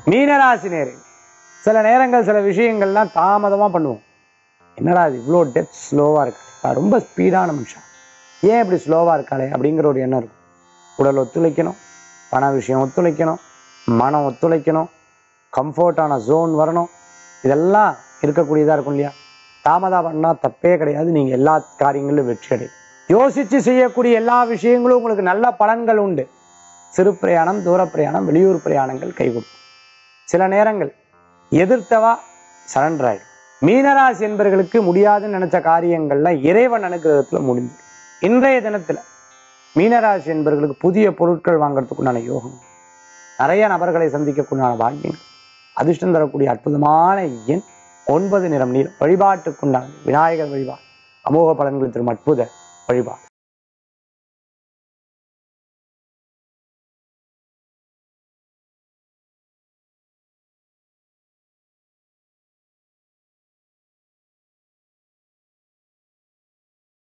மீனராசி நேரில் சில நேரங்கள் சில விஷயங்கள்லாம் தாமதமாக பண்ணுவோம் என்னடா இது இவ்வளோ டெத் ஸ்லோவாக இருக்கா ரொம்ப ஸ்பீடான மனுஷன் ஏன் இப்படி ஸ்லோவாக இருக்காளே அப்படிங்கிற ஒரு எண்ணம் இருக்கும் உடல் ஒத்துழைக்கணும் பண விஷயம் ஒத்துழைக்கணும் மனம் ஒத்துழைக்கணும் கம்ஃபர்டான ஜோன் வரணும் இதெல்லாம் இருக்கக்கூடியதாக இருக்கும் இல்லையா தாமதம் பண்ணால் தப்பே கிடையாது நீங்கள் எல்லா காரியங்களிலும் வெற்றி அடையும் யோசித்து செய்யக்கூடிய எல்லா விஷயங்களும் உங்களுக்கு நல்ல பலன்கள் உண்டு சிறு பிரயாணம் தூர பிரயாணம் வெளியூர் பிரயாணங்கள் கைகூடும் சில நேரங்கள் எதிர்த்தவா சரண்டர் ஆயிடும் மீனராசி என்பவர்களுக்கு முடியாதுன்னு நினைச்ச காரியங்கள்லாம் இறைவன் அனுகிரகத்துல முடிஞ்சிடும் இன்றைய தினத்துல மீனராசி என்பவர்களுக்கு புதிய பொருட்கள் வாங்குறதுக்குண்டான யோகம் நிறைய நபர்களை சந்திக்கக்கூடிய பாக்கியங்கள் அதிர்ஷ்டம் தரக்கூடிய அற்புதமான எண் ஒன்பது நிறம் நீர் வழிபாட்டுக்குண்டான விநாயகர் வழிபாடு அமோக பலன்கள் தரும் அற்புத வழிபாடு